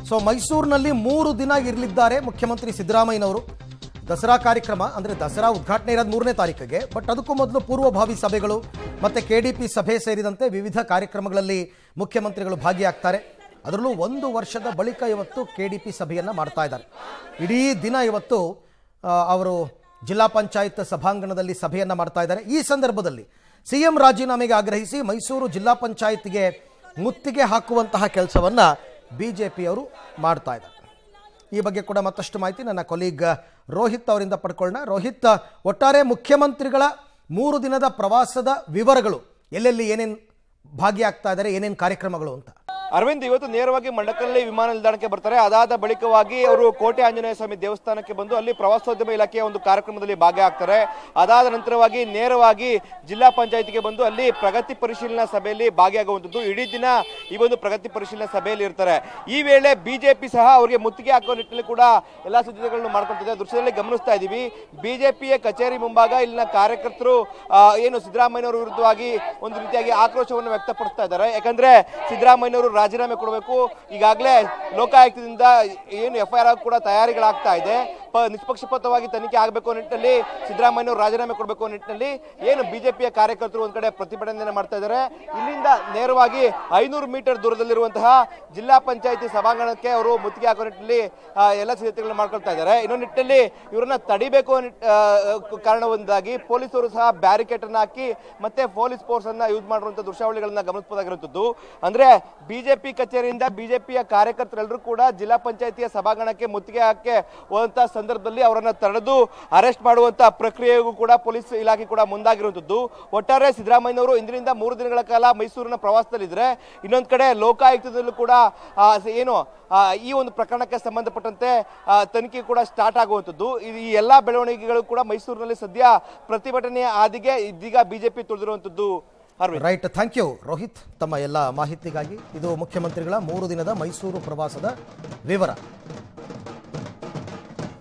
so ಮೈಸೂರಿನಲ್ಲಿ ಮೂರು ದಿನ ಇರಲಿದ್ದಾರೆ ಮುಖ್ಯಮಂತ್ರಿ ಸಿದ್ದರಾಮಯ್ಯನವರು ದಸರಾ ಕಾರ್ಯಕ್ರಮ ಅಂದರೆ ದಸರಾ ಉದ್ಘಾಟನೆ ಇರೋದು ಮೂರನೇ ತಾರೀಕಿಗೆ ಬಟ್ ಅದಕ್ಕೂ ಮೊದಲು ಪೂರ್ವಭಾವಿ ಸಭೆಗಳು ಮತ್ತು ಕೆ ಡಿ ಪಿ ಸಭೆ ಸೇರಿದಂತೆ ವಿವಿಧ ಕಾರ್ಯಕ್ರಮಗಳಲ್ಲಿ ಮುಖ್ಯಮಂತ್ರಿಗಳು ಭಾಗಿಯಾಗ್ತಾರೆ ಅದರಲ್ಲೂ ಒಂದು ವರ್ಷದ ಬಳಿಕ ಇವತ್ತು ಕೆ ಡಿ ಪಿ ಸಭೆಯನ್ನು ಮಾಡ್ತಾ ಇದ್ದಾರೆ ಇಡೀ ದಿನ ಇವತ್ತು ಆ, ಅವರು ಜಿಲ್ಲಾ ಪಂಚಾಯತ್ ಸಭಾಂಗಣದಲ್ಲಿ ಸಭೆಯನ್ನು ಮಾಡ್ತಾ ಇದ್ದಾರೆ ಈ ಸಂದರ್ಭದಲ್ಲಿ ಸಿ ಎಂ ರಾಜೀನಾಮೆಗೆ ಆಗ್ರಹಿಸಿ ಮೈಸೂರು ಜಿಲ್ಲಾ ಪಂಚಾಯತ್ಗೆ ಮುತ್ತಿಗೆ ಹಾಕುವಂತಹ ಕೆಲಸವನ್ನು ಬಿ ಜೆ ಪಿಯವರು ಮಾಡ್ತಾ ಇದ್ದಾರೆ ಈ ಬಗ್ಗೆ ಕೂಡ ಮತ್ತಷ್ಟು ಮಾಹಿತಿ ನನ್ನ ಕೊಲೀಗ್ ರೋಹಿತ್ ಅವರಿಂದ ಪಡ್ಕೊಳ್ಳೋಣ ರೋಹಿತ್ ಒಟ್ಟಾರೆ ಮುಖ್ಯಮಂತ್ರಿಗಳ ಮೂರು ದಿನದ ಪ್ರವಾಸದ ವಿವರಗಳು ಎಲ್ಲೆಲ್ಲಿ ಏನೇನು ಭಾಗಿಯಾಗ್ತಾ ಇದ್ದಾರೆ ಏನೇನು ಕಾರ್ಯಕ್ರಮಗಳು ಅಂತ ಅರವಿಂದ್ ಇವತ್ತು ನೇರವಾಗಿ ಮಂಡಕಲ್ಲಿ ವಿಮಾನ ನಿಲ್ದಾಣಕ್ಕೆ ಬರ್ತಾರೆ ಅದಾದ ಬಳಿಕವಾಗಿ ಅವರು ಕೋಟೆ ಆಂಜನೇಯ ಸ್ವಾಮಿ ದೇವಸ್ಥಾನಕ್ಕೆ ಬಂದು ಅಲ್ಲಿ ಪ್ರವಾಸೋದ್ಯಮ ಇಲಾಖೆಯ ಒಂದು ಕಾರ್ಯಕ್ರಮದಲ್ಲಿ ಭಾಗಿಯಾಗ್ತಾರೆ ಅದಾದ ನಂತರವಾಗಿ ನೇರವಾಗಿ ಜಿಲ್ಲಾ ಪಂಚಾಯತಿಗೆ ಬಂದು ಅಲ್ಲಿ ಪ್ರಗತಿ ಪರಿಶೀಲನಾ ಸಭೆಯಲ್ಲಿ ಭಾಗಿಯಾಗುವಂಥದ್ದು ಇಡೀ ದಿನ ಈ ಒಂದು ಪ್ರಗತಿ ಪರಿಶೀಲನಾ ಸಭೆಯಲ್ಲಿ ಇರ್ತಾರೆ ಈ ವೇಳೆ ಬಿಜೆಪಿ ಸಹ ಅವರಿಗೆ ಮುತ್ತಿಗೆ ಹಾಕುವ ನಿಟ್ಟಿನಲ್ಲಿ ಕೂಡ ಎಲ್ಲಾ ಸಿದ್ಧತೆಗಳನ್ನು ಮಾಡ್ಕೊಳ್ತಿದೆ ದೃಶ್ಯದಲ್ಲಿ ಗಮನಿಸ್ತಾ ಇದ್ದೀವಿ ಬಿಜೆಪಿಯ ಕಚೇರಿ ಮುಂಭಾಗ ಇಲ್ಲಿನ ಕಾರ್ಯಕರ್ತರು ಆ, ಏನು ಸಿದ್ದರಾಮಯ್ಯನವರ ವಿರುದ್ಧವಾಗಿ ಒಂದು ರೀತಿಯಾಗಿ ಆಕ್ರೋಶವನ್ನು ವ್ಯಕ್ತಪಡಿಸ್ತಾ ಇದ್ದಾರೆ ಯಾಕಂದ್ರೆ ಸಿದ್ದರಾಮಯ್ಯನವರು ರಾಜೀನಾಮೆ ಕೊಡಬೇಕು ಈಗಾಗಲೇ ಲೋಕಾಯುಕ್ತದಿಂದ ಏನು ಎಫ್ ಐ ಆರ್ ಕೂಡ ತಯಾರಿಗಳಾಗ್ತಾ ಇದೆ ಪ ನಿಷ್ಪಕ್ಷಪಾತವಾಗಿ ತನಿಖೆ ಆಗಬೇಕು ನಿಟ್ಟಿನಲ್ಲಿ ಸಿದ್ದರಾಮಯ್ಯನವರು ರಾಜೀನಾಮೆ ಕೊಡಬೇಕು ನಿಟ್ಟಿನಲ್ಲಿ ಏನು ಬಿಜೆಪಿಯ ಕಾರ್ಯಕರ್ತರು ಒಂದ್ ಕಡೆ ಪ್ರತಿಭಟನೆ ಮಾಡ್ತಾ ಇದ್ದಾರೆ ಇಲ್ಲಿಂದ ನೇರವಾಗಿ ಐನೂರು ಮೀಟರ್ ದೂರದಲ್ಲಿರುವಂತಹ ಜಿಲ್ಲಾ ಪಂಚಾಯತಿ ಸಭಾಂಗಣಕ್ಕೆ ಅವರು ಮುತ್ತಿಗೆ ಹಾಕೋ ನಿಟ್ಟಿನಲ್ಲಿ ಆ, ಎಲ್ಲ ಸಿದ್ಧತೆಗಳನ್ನು ಮಾಡ್ಕೊಳ್ತಾ ಇದ್ದಾರೆ ಇನ್ನೊಂದು ನಿಟ್ಟಿನಲ್ಲಿ ಇವರನ್ನ ತಡಿಬೇಕು ಅನ್ನೋ ನಿಟ್- ಆ, ಕಾರಣವೊಂದಾಗಿ ಪೊಲೀಸರು ಸಹ ಬ್ಯಾರಿಕೇಡ್ ಅನ್ನ ಹಾಕಿ ಮತ್ತೆ ಪೊಲೀಸ್ ಫೋರ್ಸ್ ಅನ್ನ ಯೂಸ್ ಮಾಡಿರುವಂತಹ ದೃಶ್ಯಾವಳಿಗಳನ್ನ ಗಮನಿಸಬಹುದಾಗಿರುತ್ತದೆ ಅಂದ್ರೆ ಬಿಜೆಪಿ ಕಚೇರಿಯಿಂದ ಬಿಜೆಪಿಯ ಕಾರ್ಯಕರ್ತರೆಲ್ಲರೂ ಕೂಡ ಜಿಲ್ಲಾ ಪಂಚಾಯತಿಯ ಸಭಾಂಗಣಕ್ಕೆ ಮುತ್ತಿಗೆ ಹಾಕಿ ಹೋದಂತಹ ಸಂದರ್ಭದಲ್ಲಿ ಅವರನ್ನ ತಡೆದು ಅರೆಸ್ಟ್ ಮಾಡುವಂತ ಪ್ರಕ್ರಿಯೆಗೂ ಕೂಡ ಪೊಲೀಸ್ ಇಲಾಖೆ ಕೂಡ ಮುಂದಾಗಿರುವಂತದ್ದು ಒಟ್ಟಾರೆ ಸಿದ್ದರಾಮಯ್ಯನವರು ಇಂದಿನಿಂದ ಮೂರು ದಿನಗಳ ಕಾಲ ಮೈಸೂರಿನ ಪ್ರವಾಸದಲ್ಲಿದ್ರೆ ಇನ್ನೊಂದ್ ಕಡೆ ಲೋಕಾಯುಕ್ತದಲ್ಲೂ ಕೂಡ ಆ, ಸ- ಏನು ಆ, ಈ ಒಂದು ಪ್ರಕರಣಕ್ಕೆ ಸಂಬಂಧಪಟ್ಟಂತೆ ಆ, ತನಿಖೆ ಕೂಡ ಸ್ಟಾರ್ಟ್ ಆಗುವಂಥದ್ದು ಇದು ಈ ಎಲ್ಲಾ ಬೆಳವಣಿಗೆಗಳು ಕೂಡ ಮೈಸೂರಿನಲ್ಲಿ ಸದ್ಯ ಪ್ರತಿಭಟನೆಯ ಹಾದಿಗೆ ಇದೀಗ ಬಿಜೆಪಿ ತುಳಿದಿರುವಂತದ್ದು Arvind right thank you Rohit ತಮ್ಮ ಎಲ್ಲ ಮಾಹಿತಿಗಾಗಿ ಇದು ಮುಖ್ಯಮಂತ್ರಿಗಳ ಮೂರು ದಿನದ ಮೈಸೂರು ಪ್ರವಾಸದ ವಿವರ